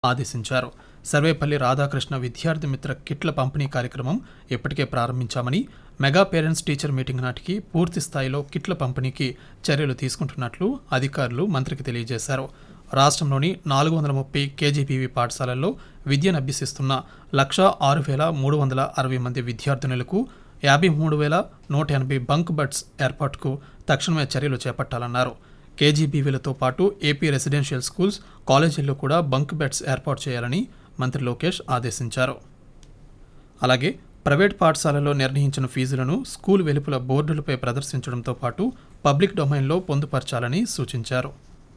ఆదేశించారు సర్వేపల్లి రాధాకృష్ణ విద్యార్థి మిత్ర కిట్ల పంపిణీ కార్యక్రమం ఇప్పటికే ప్రారంభించామని మెగా పేరెంట్స్ టీచర్ మీటింగ్ నాటికి పూర్తి స్థాయిలో కిట్ల పంపిణీకి చర్యలు తీసుకుంటున్నట్లు అధికారులు మంత్రికి తెలియజేశారు రాష్ట్రంలోని నాలుగు వందల ముప్పై కేజీబీవీ పాఠశాలల్లో విద్యను అభ్యసిస్తున్న లక్ష ఆరు వేల మూడు వందల అరవై మంది విద్యార్థినులకు యాభై మూడు వేల నూట ఎనభై బంక్ బెడ్స్ ఏర్పాటుకు తక్షణమే చర్యలు చేపట్టాలన్నారు కేజీబీవీలతో పాటు ఏపీ రెసిడెన్షియల్ స్కూల్స్ కాలేజీల్లో కూడా బంక్ బెడ్స్ ఏర్పాటు చేయాలని మంత్రి లోకేష్ ఆదేశించారు అలాగే ప్రైవేట్ పాఠశాలల్లో నిర్ణయించిన ఫీజులను స్కూల్ వెలుపల బోర్డులపై ప్రదర్శించడంతో పాటు పబ్లిక్ డొమైన్లో పొందుపరచాలని సూచించారు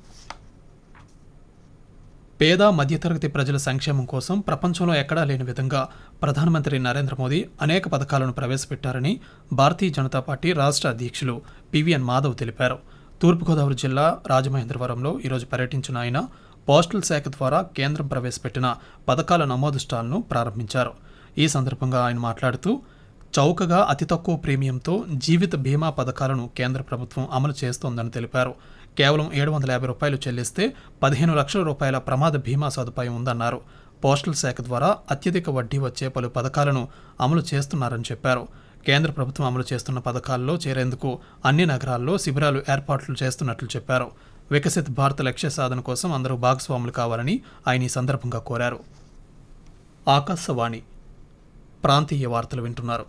పేద మధ్యతరగతి ప్రజల సంక్షేమం కోసం ప్రపంచంలో ఎక్కడా లేని విధంగా ప్రధానమంత్రి నరేంద్ర మోదీ అనేక పథకాలను ప్రవేశపెట్టారని భారతీయ జనతా పార్టీ రాష్ట్ర అధ్యక్షులు పివిఎన్ మాధవ్ తెలిపారు తూర్పుగోదావరి జిల్లా రాజమహేంద్రవరంలో ఈరోజు పర్యటించిన ఆయన పోస్టల్ శాఖ ద్వారా కేంద్రం ప్రవేశపెట్టిన పథకాల నమోదు స్టాల్ను ప్రారంభించారు ఈ సందర్భంగా ఆయన మాట్లాడుతూ చౌకగా అతి తక్కువ ప్రీమియంతో జీవిత బీమా పథకాలను కేంద్ర ప్రభుత్వం అమలు చేస్తోందని తెలిపారు కేవలం ఏడు వందల యాభై రూపాయలు చెల్లిస్తే పదిహేను లక్షల రూపాయల ప్రమాద బీమా సదుపాయం ఉందన్నారు పోస్టల్ శాఖ ద్వారా అత్యధిక వడ్డీ వచ్చే పలు పథకాలను అమలు చేస్తున్నారని చెప్పారు కేంద్ర ప్రభుత్వం అమలు చేస్తున్న పథకాల్లో చేరేందుకు అన్ని నగరాల్లో శిబిరాలు ఏర్పాట్లు చేస్తున్నట్లు చెప్పారు వికసిత్ భారత్ లక్ష్య సాధన కోసం అందరూ భాగస్వాములు కావాలని ఆయన ఈ సందర్భంగా కోరారు ఆకాశవాణి ప్రాంతీయ వార్తలు వింటున్నారు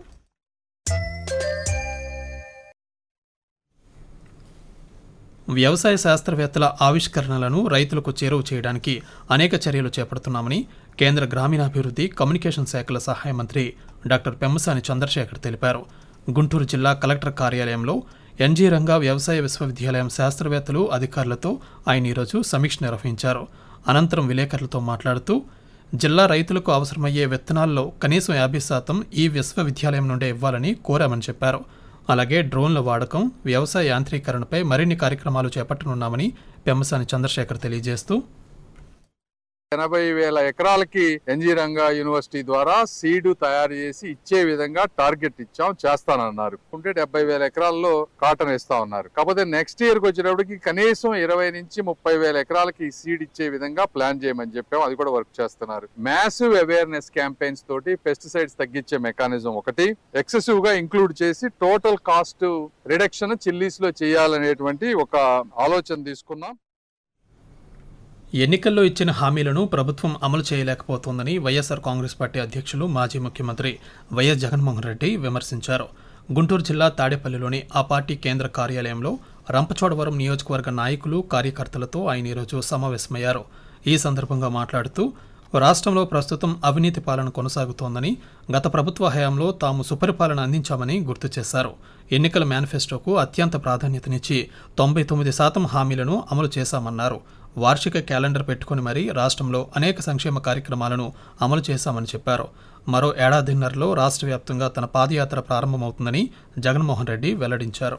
వ్యవసాయ శాస్త్రవేత్తల ఆవిష్కరణలను రైతులకు చేరువ చేయడానికి అనేక చర్యలు చేపడుతున్నామని కేంద్ర గ్రామీణాభివృద్ధి కమ్యూనికేషన్ శాఖల సహాయ మంత్రి డాక్టర్ పెమ్మసాని చంద్రశేఖర్ తెలిపారు గుంటూరు జిల్లా కలెక్టర్ కార్యాలయంలో ఎన్జీ రంగా వ్యవసాయ విశ్వవిద్యాలయం శాస్త్రవేత్తలు అధికారులతో ఆయన ఈరోజు సమీక్ష నిర్వహించారు అనంతరం విలేకరులతో మాట్లాడుతూ జిల్లా రైతులకు అవసరమయ్యే విత్తనాల్లో కనీసం యాభై శాతం ఈ విశ్వవిద్యాలయం నుండే ఇవ్వాలని కోరామని చెప్పారు అలాగే డ్రోన్ల వాడకం వ్యవసాయ యాంత్రీకరణపై మరిన్ని కార్యక్రమాలు చేపట్టనున్నామని పెమ్మసాని చంద్రశేఖర్ తెలియజేస్తూ ఎనభై వేల ఎకరాలకి ఎన్జీ రంగా యూనివర్సిటీ ద్వారా సీడ్ తయారు చేసి ఇచ్చే విధంగా టార్గెట్ ఇచ్చాం చేస్తానన్నారు ఉంటే డెబ్బై వేల ఎకరాల్లో కాటన్ వేస్తా ఉన్నారు కాకపోతే నెక్స్ట్ ఇయర్ కి వచ్చేటప్పటికి కనీసం ఇరవై నుంచి ముప్పై వేల ఎకరాలకి సీడ్ ఇచ్చే విధంగా ప్లాన్ చేయమని చెప్పాం అది కూడా వర్క్ చేస్తున్నారు మ్యాసివ్ అవేర్నెస్ క్యాంపెయిన్స్ తోటి పెస్టిసైడ్స్ తగ్గించే మెకానిజం ఒకటి ఎక్సెసివ్ గా ఇంక్లూడ్ చేసి టోటల్ కాస్ట్ రిడక్షన్ చిల్లీస్ లో చేయాలనేటువంటి ఒక ఆలోచన తీసుకున్నాం ఎన్నికల్లో ఇచ్చిన హామీలను ప్రభుత్వం అమలు చేయలేకపోతోందని వైఎస్ఆర్ కాంగ్రెస్ పార్టీ అధ్యక్షులు మాజీ ముఖ్యమంత్రి వైఎస్ జగన్మోహన్ రెడ్డి విమర్శించారు గుంటూరు జిల్లా తాడేపల్లిలోని ఆ పార్టీ కేంద్ర కార్యాలయంలో రంపచోడవరం నియోజకవర్గ నాయకులు కార్యకర్తలతో ఆయన ఈరోజు సమావేశమయ్యారు ఈ సందర్భంగా మాట్లాడుతూ రాష్ట్రంలో ప్రస్తుతం అవినీతి పాలన కొనసాగుతోందని గత ప్రభుత్వ హయాంలో తాము సుపరిపాలన అందించామని గుర్తు చేశారు ఎన్నికల మేనిఫెస్టోకు అత్యంత ప్రాధాన్యతనిచ్చి తొంభై తొమ్మిది శాతం హామీలను అమలు చేశామన్నారు వార్షిక క్యాలెండర్ పెట్టుకుని మరీ రాష్ట్రంలో అనేక సంక్షేమ కార్యక్రమాలను అమలు చేశామని చెప్పారు మరో ఏడాదిన్నరలో రాష్ట్ర వ్యాప్తంగా తన పాదయాత్ర ప్రారంభమవుతుందని జగన్మోహన్ రెడ్డి వెల్లడించారు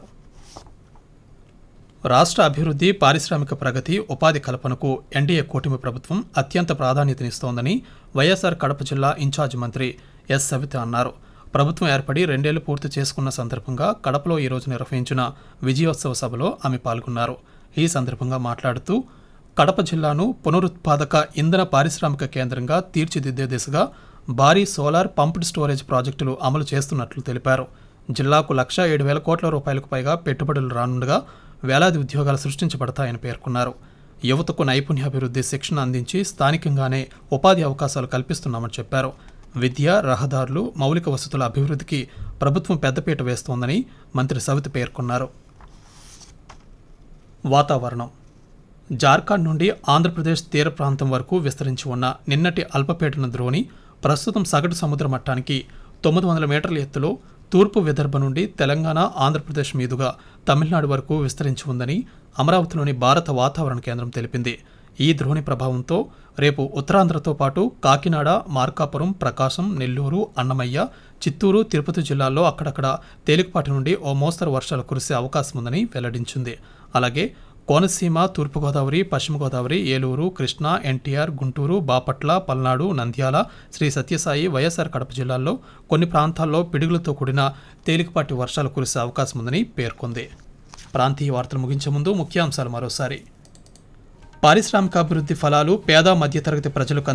రాష్ట్ర అభివృద్ధి పారిశ్రామిక ప్రగతి ఉపాధి కల్పనకు ఎన్డీఏ కూటమి ప్రభుత్వం అత్యంత ప్రాధాన్యతనిస్తోందని వైఎస్ఆర్ కడప జిల్లా ఇన్ఛార్జ్ మంత్రి ఎస్ సవిత అన్నారు ప్రభుత్వం ఏర్పడి రెండేళ్లు పూర్తి చేసుకున్న సందర్భంగా కడపలో ఈరోజు నిర్వహించిన విజయోత్సవ సభలో ఆమె పాల్గొన్నారు ఈ సందర్భంగా మాట్లాడుతూ కడప జిల్లాను పునరుత్పాదక ఇంధన పారిశ్రామిక కేంద్రంగా తీర్చిదిద్దే దిశగా భారీ సోలార్ పంప్డ్ స్టోరేజ్ ప్రాజెక్టులు అమలు చేస్తున్నట్లు తెలిపారు జిల్లాకు లక్ష ఏడు వేల కోట్ల రూపాయలకు పైగా పెట్టుబడులు రానుండగా వేలాది ఉద్యోగాలు సృష్టించబడతాయని పేర్కొన్నారు యువతకు నైపుణ్యాభివృద్ధి శిక్షణ అందించి స్థానికంగానే ఉపాధి అవకాశాలు కల్పిస్తున్నామని చెప్పారు విద్య రహదారులు మౌలిక వసతుల అభివృద్ధికి ప్రభుత్వం పెద్దపీట వేస్తోందని మంత్రి సవిత పేర్కొన్నారు వాతావరణం జార్ఖండ్ నుండి ఆంధ్రప్రదేశ్ తీర ప్రాంతం వరకు విస్తరించి ఉన్న నిన్నటి అల్పపీడన ద్రోణి ప్రస్తుతం సగటు సముద్ర మట్టానికి తొమ్మిది వందల మీటర్ల ఎత్తులో తూర్పు విదర్భ నుండి తెలంగాణ ఆంధ్రప్రదేశ్ మీదుగా తమిళనాడు వరకు విస్తరించి ఉందని అమరావతిలోని భారత వాతావరణ కేంద్రం తెలిపింది ఈ ద్రోణి ప్రభావంతో రేపు ఉత్తరాంధ్రతో పాటు కాకినాడ మార్కాపురం ప్రకాశం నెల్లూరు అన్నమయ్య చిత్తూరు తిరుపతి జిల్లాల్లో అక్కడక్కడ తేలికపాటి నుండి ఓ మోస్తరు వర్షాలు కురిసే అవకాశం ఉందని వెల్లడించింది అలాగే కోనసీమ తూర్పుగోదావరి పశ్చిమ గోదావరి ఏలూరు కృష్ణా ఎన్టీఆర్ గుంటూరు బాపట్ల పల్నాడు నంద్యాల శ్రీ సత్యసాయి వైఎస్ఆర్ కడప జిల్లాల్లో కొన్ని ప్రాంతాల్లో పిడుగులతో కూడిన తేలికపాటి వర్షాలు కురిసే అవకాశం ఉందని పేర్కొంది ప్రాంతీయ వార్తలు ముగించే ముందు ముఖ్యాంశాలు మరోసారి పారిశ్రామికాభివృద్ధి ఫలాలు పేద మధ్యతరగతి ప్రజలకు